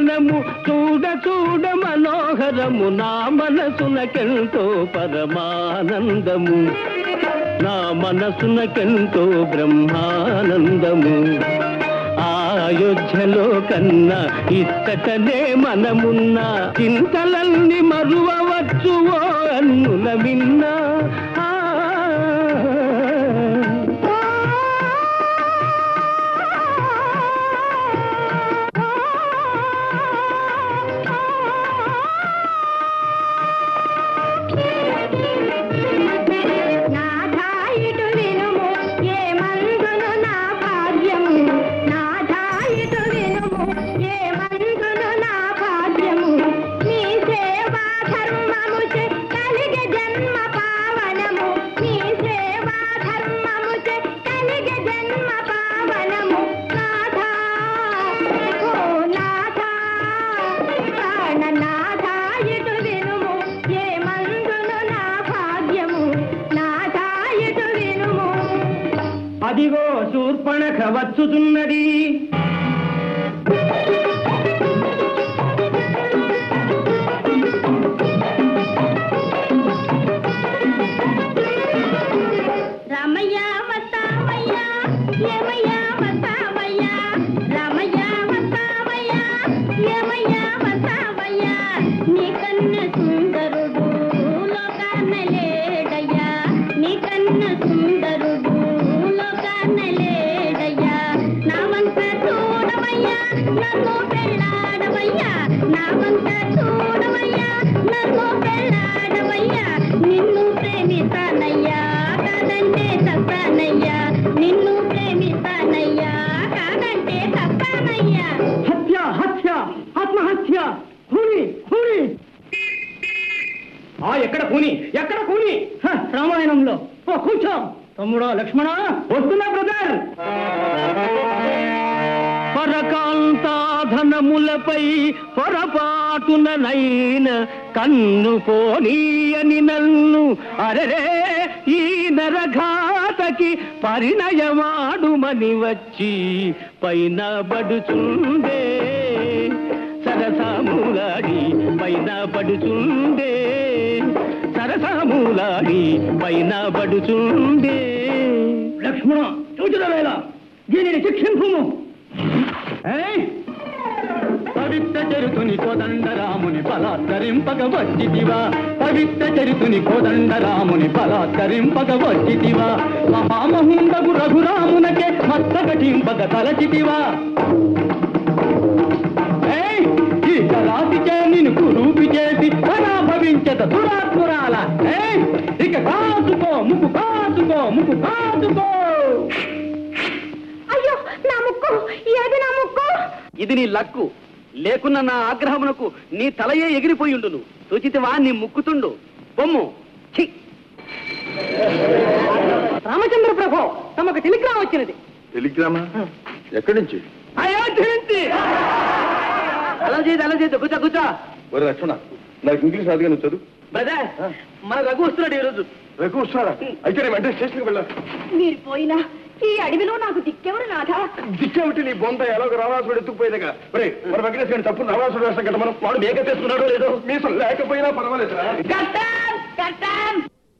వనము చూడ చూడ మనోహరము నా మనసునకెంతో పరమానందము నా మనసునకెంతో బ్రహ్మానందము అయోధ్యలో కన్నా ఇచ్చటనే మనమున్న చింతలన్నీ మరువవచ్చు ఓ అన్నుల మిన్నా ఆ. నాథాయిటు వినుము ఏ మందును నా భాగ్యము నాథాయిటు వినుము ఏ మందును నా భాగ్యము నీ సేవా ధర్మము చే కలిగే జన్మ పావనము నీ సేవా ధర్మము చే కలిగే జన్మ పావనము నాథా ఓ నాథా ప్రాణనాథాయిటు వినుము ఏ మందును నా భాగ్యము నాథాయిటు వినుము అదిగో శూర్పణఖ వచ్చుతున్నది రామయ్య వస్తావయ్య ఏమయ్య వస్తావయ్య రామయ్య వస్తావయ్య ఏమయ్య వస్తావయ్య నీ కన్న సుందరుడు లోకాన లేడయ్యా నీ కన్న సుందరుడు లోకాన లేడయ్యా నా వంక చూడవయ్యా నన్ను పెళ్ళాడవయ్యా నా వంక చూడవయ్యా నన్ను పెళ్ళాడవయ్యా నిన్ను ప్రేమిస్తానయ్యా కాదంటే తప్పానయ్యా నిన్ను ప్రేమిస్తానయ్యా కాదంటే తప్పానయ్యా హత్య హత్య ఆత్మహత్య కూని కూని ఆ ఎక్కడ కూని ఎక్కడ కూని హ, రామాయణంలో ఓ కూర్చో తమ్ముడా లక్ష్మణ వస్తున్నా బ్రదర్ పరకాంతాధనములపై పొరపాటుననైన కన్ను పోనీయని నన్ను అరరే ఈ నరఘాతకి పరిణయమాడుమని వచ్చి పైన బడుచుండే సరసములాడి పైన పడుచుండే సరసములాడి పైన పడుచుండే లక్ష్మణ చూచుదవేళ దీనిని శిక్షింపుము పవిత్ర చరితుని కోదండరాముని బలాత్కరింపక వచ్చితివా పవిత్ర చరితుని కోదండరాముని బలాత్కరింపక వచ్చితివా మహామహుండగు రఘురామునకే మత్తకటింపక తలచితివా ఏయ్! ఈ రాతిచే నిన్ను కురూపి చేసి భవించత దురాత్మురాల ఏయ్! ఇక కాచుకో ముక్కు కాచుకో ముక్కు కాచుకో అయ్యో నా ముక్కు ఏది నా ముక్కు ఇది నీ లక్కు లేకున్న నా ఆగ్రహమునకు నీ తలయే ఎగిరిపోయిండును సూచితవా నీ ముక్కుతుండు బొమ్ము ఛీ రామచంద్ర ప్రభు తమకు టెలిగ్రామ్ వచ్చినది టెలిగ్రామా ఎక్కడి నుంచి అయోధ్య నుంచి అలా చేయదు అలా చేయదు కూర్చో కూర్చో ఒరే లక్ష్మణ నాకు ఇంగ్లీష్ రాదుగా నువ్వు చదువు బ్రదర్ మన రఘు వస్తున్నాడు ఈరోజు రఘు వస్తున్నారా అయితే నేను వెంటనే స్టేషన్కి వెళ్ళా మీరు పోయినా ఈ అడవిలో నాకు దిక్కెవరు నాథా దిక్కేమిటి నీ బొంద ఎలాగో రావణాసుడు ఎత్తుకుపోయేదిగా ఒరే మన వెంకటేష్ గారి తప్పు రావణాసుడు వేస్తాం కదా మనం వాడు మేక చేసుకున్నాడో లేదో మీసం లేకపోయినా పర్వాలేదురా కట్టాం కట్టాం